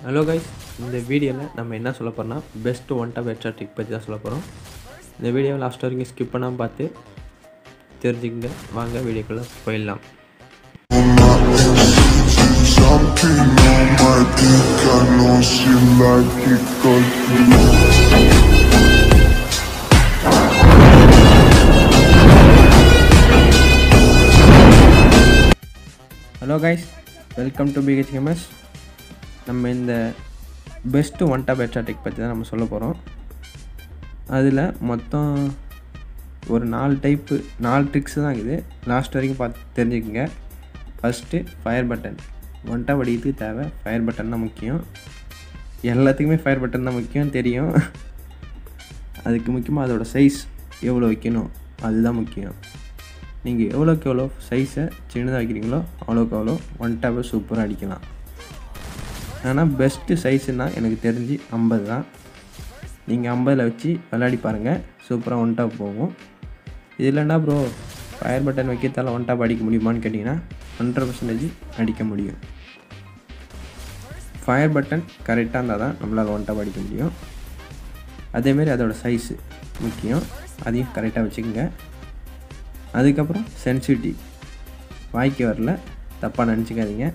hello guys இந்த வீடியோவில் நம்ம என்ன சொல்ல போகிறோம்னா best one tap headshot trick பற்றி தான் சொல்ல போகிறோம் இந்த வீடியோவை லாஸ்ட் வரைக்கும் ஸ்கிப் பண்ணாமல் பார்த்து தெரிஞ்சுக்கங்க வாங்க வீடியோக்குள்ளே போயிடலாம் Something on my dick, I know she like it cause hello guys welcome to P H games நம்ம இந்த best one tap headshot trick பற்றி தான் நம்ம சொல்ல போகிறோம் அதில் மொத்தம் ஒரு நாலு டைப்பு நாலு ட்ரிக்ஸ் தான் இருக்குது லாஸ்ட் வரைக்கும் பார்த்து தெரிஞ்சுக்கங்க first fire button one tap அடிக்கிறதுக்கு தேவை ஃபயர் பட்டன் தான் முக்கியம் எல்லாத்துக்குமே ஃபயர் பட்டன் தான் முக்கியம் தெரியும் அதுக்கு முக்கியமாக அதோட சைஸ் எவ்வளோ வைக்கணும் அதுதான் முக்கியம் நீங்கள் எவ்வளோக்கு எவ்வளோ சைஸை சின்னதாக வைக்கிறீங்களோ அவ்வளோக்கு அவ்வளோ ஒன் டேப்பை சூப்பராக அடிக்கலாம் ஆனால் பெஸ்ட்டு சைஸுனால் எனக்கு தெரிஞ்சு ஐம்பது தான் நீங்கள் ஐம்பதில் வச்சு விளையாடி பாருங்கள் சூப்பராக ஒன் டாப் போகும் இது இல்லைன்னா ப்ரோ ஃபயர் பட்டன் வைக்கிறதால ஒன் டாப் அடிக்க முடியுமான்னு கேட்டிங்கன்னா ஹண்ட்ரட் பர்சன்டேஜ் அடிக்க முடியும் ஃபயர் பட்டன் கரெக்டாக இருந்தால் தான் நம்மளால் ஒன் டாப் அடிக்க முடியும் அதேமாரி அதோடய சைஸு முக்கியம் அதையும் கரெக்டாக வச்சுக்கோங்க அதுக்கப்புறம் சென்சிட்டிவ் வாய்க்கு வரல தப்பாக நினச்சிக்காதீங்க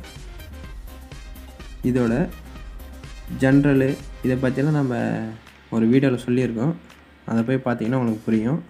இதோட ஜென்ரலு இதை பற்றிலாம் நம்ம ஒரு வீடியோவில் சொல்லியிருக்கோம் அதை போய் பார்த்தீங்கன்னா உங்களுக்கு புரியும்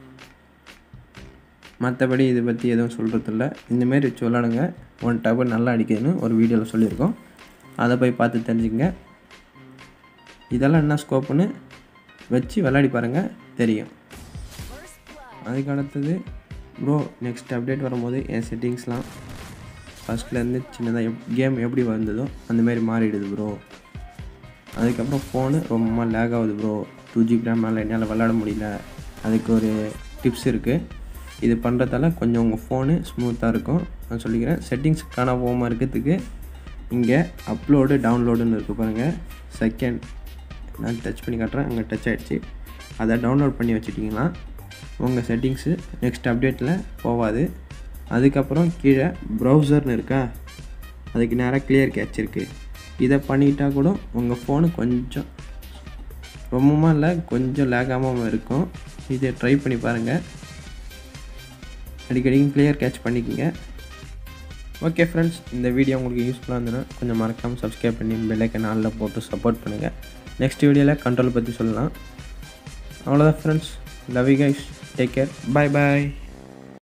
மற்றபடி இதை பற்றி எதுவும் சொல்கிறதில்ல இந்தமாரி வச்சு விளாடுங்க ஒன் டப்பு நல்லா அடிக்குதுன்னு ஒரு வீடியோவில் சொல்லியிருக்கோம் அதை போய் பார்த்து தெரிஞ்சுக்கங்க இதெல்லாம் என்ன ஸ்கோப்புன்னு வச்சு விளையாடி பாருங்கள் தெரியும் அதுக்கு அடுத்தது ப்ரோ நெக்ஸ்ட் அப்டேட் வரும்போது என் செட்டிங்ஸ்லாம் ஃபஸ்ட்லேருந்து சின்னதாக எப் கேம் எப்படி வந்ததோ அந்தமாரி மாறிடுது ப்ரோ அதுக்கப்புறம் ஃபோனு ரொம்ப லேக் ஆகுது ப்ரோ டூ ஜிபி ரேம் மேலே என்னால் விளாட முடியல அதுக்கு ஒரு டிப்ஸ் இருக்குது இது பண்ணுறதால கொஞ்சம் உங்கள் ஃபோனு ஸ்மூத்தாக இருக்கும் நான் சொல்லிக்கிறேன் செட்டிங்ஸ்க்கான ஹோமாக இருக்கிறதுக்கு இங்கே அப்லோடு டவுன்லோடுன்னு இருக்குது பாருங்கள் செகண்ட் நான் டச் பண்ணி காட்டுறேன் அங்கே டச் ஆகிடுச்சு அதை டவுன்லோட் பண்ணி வச்சுட்டிங்கன்னா உங்கள் செட்டிங்ஸு நெக்ஸ்ட் அப்டேட்டில் போகாது அதுக்கப்புறம் கீழே ப்ரௌசர்னு இருக்கா அதுக்கு நேராக கிளியர் கேட்ச் இருக்குது இதை பண்ணிட்டா கூட உங்கள் ஃபோனு கொஞ்சம் ரொம்பமா இல்லை கொஞ்சம் லேகாமல் இருக்கும் இதை ட்ரை பண்ணி பாருங்கள் அடிக்கடி கிளியர் கேட்ச் பண்ணிக்கோங்க ஓகே ஃப்ரெண்ட்ஸ் இந்த வீடியோ உங்களுக்கு யூஸ்ஃபுல்லாக இருந்ததுன்னா கொஞ்சம் மறக்காமல் சப்ஸ்கிரைப் பண்ணி பெல்லைக்கன் நாளில் போட்டு சப்போர்ட் பண்ணுங்கள் நெக்ஸ்ட் வீடியோவில் கண்ட்ரோல் பற்றி சொல்லலாம் அவ்வளோதான் friends love you guys take care bye bye